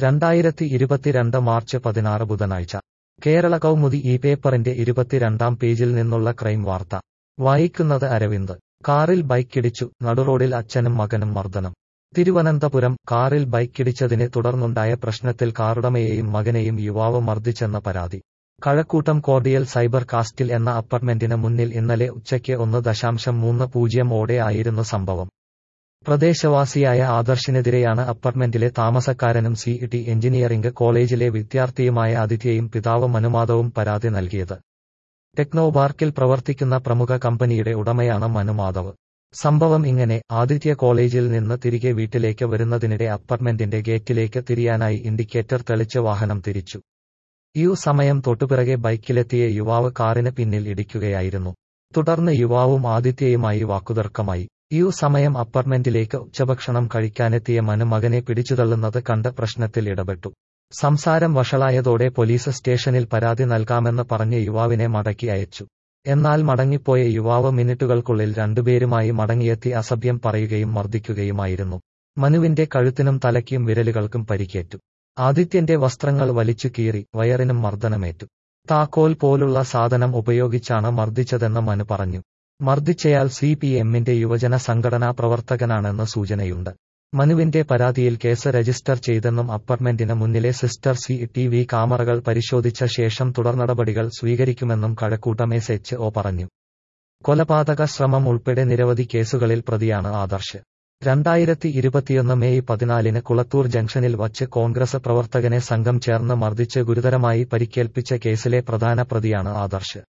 രണ്ടായിരത്തി ഇരുപത്തിരണ്ട് മാർച്ച് പതിനാറ് ബുധനാഴ്ച കേരള കൗമുദി ഈ പേപ്പറിന്റെ ഇരുപത്തിരണ്ടാം പേജിൽ നിന്നുള്ള ക്രൈം വാർത്ത വായിക്കുന്നത് അരവിന്ദ് കാറിൽ ബൈക്കിടിച്ചു നടുറോഡിൽ അച്ഛനും മകനും മർദ്ദനം തിരുവനന്തപുരം കാറിൽ ബൈക്കിടിച്ചതിനെ തുടർന്നുണ്ടായ പ്രശ്നത്തിൽ കാറുടമയെയും മകനെയും യുവാവ് മർദ്ദിച്ചെന്ന പരാതി കഴക്കൂട്ടം കോർഡിയൽ സൈബർ കാസ്റ്റിൽ എന്ന അപ്പാർട്ട്മെന്റിന് മുന്നിൽ ഇന്നലെ ഉച്ചയ്ക്ക് ഒന്ന് ദശാംശം മൂന്ന് പൂജ്യം ഓടെ ആയിരുന്നു സംഭവം പ്രദേശവാസിയായ ആദർശിനെതിരെയാണ് അപ്പാർട്ട്മെന്റിലെ താമസക്കാരനും സി ടി എഞ്ചിനീയറിംഗ് കോളേജിലെ വിദ്യാർത്ഥിയുമായ ആദിത്യയും പിതാവ് മനുമാധവും പരാതി നൽകിയത് ടെക്നോപാർക്കിൽ പ്രവർത്തിക്കുന്ന പ്രമുഖ കമ്പനിയുടെ ഉടമയാണ് മനുമാധവ് സംഭവം ഇങ്ങനെ ആദിത്യ കോളേജിൽ നിന്ന് തിരികെ വീട്ടിലേക്ക് വരുന്നതിനിടെ അപ്പാർട്ട്മെന്റിന്റെ ഗേറ്റിലേക്ക് തിരിയാനായി ഇൻഡിക്കേറ്റർ തെളിച്ച് വാഹനം തിരിച്ചു ഈ സമയം തൊട്ടുപിറകെ ബൈക്കിലെത്തിയ യുവാവ് കാറിന് പിന്നിൽ ഇടിക്കുകയായിരുന്നു തുടർന്ന് യുവാവും ആദിത്യയുമായി വാക്കുതർക്കമായി ഈ സമയം അപ്പാർട്ട്മെന്റിലേക്ക് ഉച്ചഭക്ഷണം കഴിക്കാനെത്തിയ മനു മകനെ പിടിച്ചുതള്ളുന്നത് കണ്ട് പ്രശ്നത്തിൽ ഇടപെട്ടു സംസാരം വഷളായതോടെ പോലീസ് സ്റ്റേഷനിൽ പരാതി നൽകാമെന്ന് പറഞ്ഞ് യുവാവിനെ മടക്കി അയച്ചു എന്നാൽ മടങ്ങിപ്പോയ യുവാവ് മിനിറ്റുകൾക്കുള്ളിൽ രണ്ടുപേരുമായി മടങ്ങിയെത്തി അസഭ്യം പറയുകയും മർദ്ദിക്കുകയുമായിരുന്നു മനുവിന്റെ കഴുത്തിനും തലയ്ക്കും വിരലുകൾക്കും പരിക്കേറ്റു ആദിത്യന്റെ വസ്ത്രങ്ങൾ വലിച്ചു കീറി വയറിനും മർദ്ദനമേറ്റു താക്കോൽ പോലുള്ള സാധനം ഉപയോഗിച്ചാണ് മർദ്ദിച്ചതെന്ന് മനു പറഞ്ഞു മർദ്ദിച്ചയാൾ സി പി എമ്മിന്റെ യുവജന സംഘടനാ പ്രവർത്തകനാണെന്ന് സൂചനയുണ്ട് മനുവിന്റെ പരാതിയിൽ കേസ് രജിസ്റ്റർ ചെയ്തെന്നും അപ്പാർട്ട്മെന്റിന് മുന്നിലെ സിസ്റ്റർ സി ടി വി ക്യാമറകൾ പരിശോധിച്ച ശേഷം തുടർനടപടികൾ സ്വീകരിക്കുമെന്നും കഴക്കൂട്ടം എസ് എച്ച് ഒ പറഞ്ഞു കൊലപാതക ശ്രമം ഉൾപ്പെടെ നിരവധി കേസുകളിൽ പ്രതിയാണ് ആദർശ് രണ്ടായിരത്തി ഇരുപത്തിയൊന്ന് മെയ് പതിനാലിന് കുളത്തൂർ ജംഗ്ഷനിൽ വച്ച് കോൺഗ്രസ് പ്രവർത്തകനെ സംഘം ചേർന്ന് മർദ്ദിച്ച് ഗുരുതരമായി പരിക്കേൽപ്പിച്ച കേസിലെ പ്രധാന പ്രതിയാണ് ആദർശ്